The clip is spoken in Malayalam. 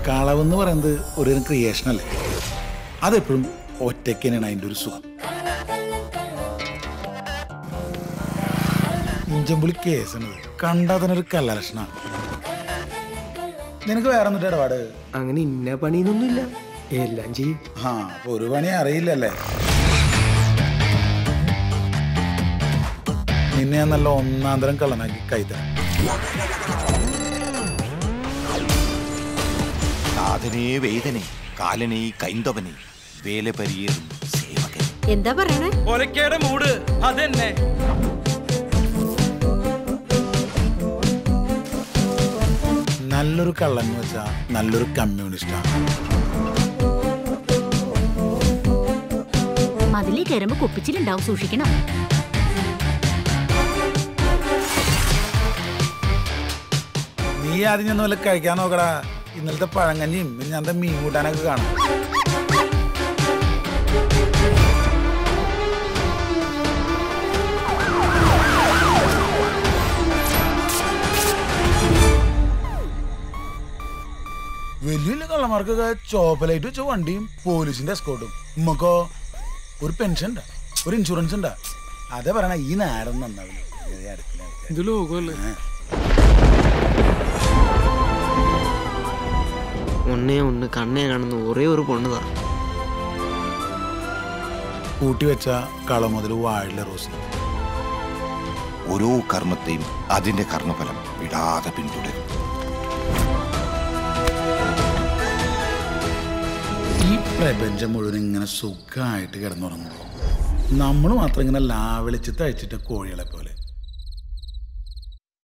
കളവെന്ന് പറയുന്നത് ഒരു ക്രിയേഷൻ അല്ലേ അതെപ്പോഴും ഒറ്റയ്ക്ക് തന്നെയാണ് അതിൻ്റെ ഒരു സുഖം ഇഞ്ചമ്പുളി കേസാണ് കണ്ടാൽ തന്നെ ഒരു കല്ലലക്ഷണ നിനക്ക് വേറെ എന്നിട്ട് ഇടപാട് അങ്ങനെ ഇന്ന പണിയൊന്നുമില്ല എല്ലാം ചെയ്യും ആ അപ്പൊ ഒരു പണി അറിയില്ലല്ലേ നിന്നെ ഞാൻ നല്ല ഒന്നാം തരം കള്ളനാക്കി കൈതരാം സാധനേ വേദനെ കാലനേ കൈന്തവനെ വേല പരിയേറും സേവകൻ എന്താ പറയണേ ഒലക്കയുടെ മൂട് അതെന്നെ നല്ലൊരു കള്ളൻ എന്ന് വെച്ചാൽ നല്ലൊരു കമ്മ്യൂണിസ്റ്റാണ് മതിലേ കയറുമ്പോ കുപ്പിച്ചിലുണ്ടാവും സൂക്ഷിക്കണം നീ ആദ്യം ചെന്ന് വല്ല കഴിക്കാൻ നോക്കടാ ഇന്നലത്തെ പഴങ്കഞ്ഞിയും ഞാൻ മീൻ കൂട്ടാനൊക്കെ കാണാം വലിയ വലിയ കള്ളന്മാർക്കൊക്കെ ചോപ്പലൈറ്റ് വെച്ച വണ്ടിയും പോലീസിന്റെ എസ്കോട്ടും ഉമ്മക്കോ ഒരു പെൻഷൻ ഉണ്ടാ ഒരു ഇൻഷുറൻസ് ഉണ്ടാ അതേ പറയണ ഈ നേരം നന്നാവില്ല ഈ അടുക്കള ആൾക്കാര്. ഇത് ലോകമല്ലേ ഒന്നേ ഒന്ന് കണ്ണേ കാണുന്ന ഒരേ ഒരു പൊണ്ണുതാ കൂട്ടി വെച്ച കള മുതൽ വാഴില റോസി ഓരോ കർമ്മത്തെയും അതിന്റെ കർമ്മഫലം വിടാതെ പിന്തുടരും ഈ പ്രപഞ്ചം മുഴുവൻ ഇങ്ങനെ സുഖമായിട്ട് കിടന്നുറങ്ങുമ്പോൾ നമ്മൾ മാത്രം ഇങ്ങനെ ലാവിളിച്ച് തഴിച്ചിട്ട കോഴികളെ പോലെ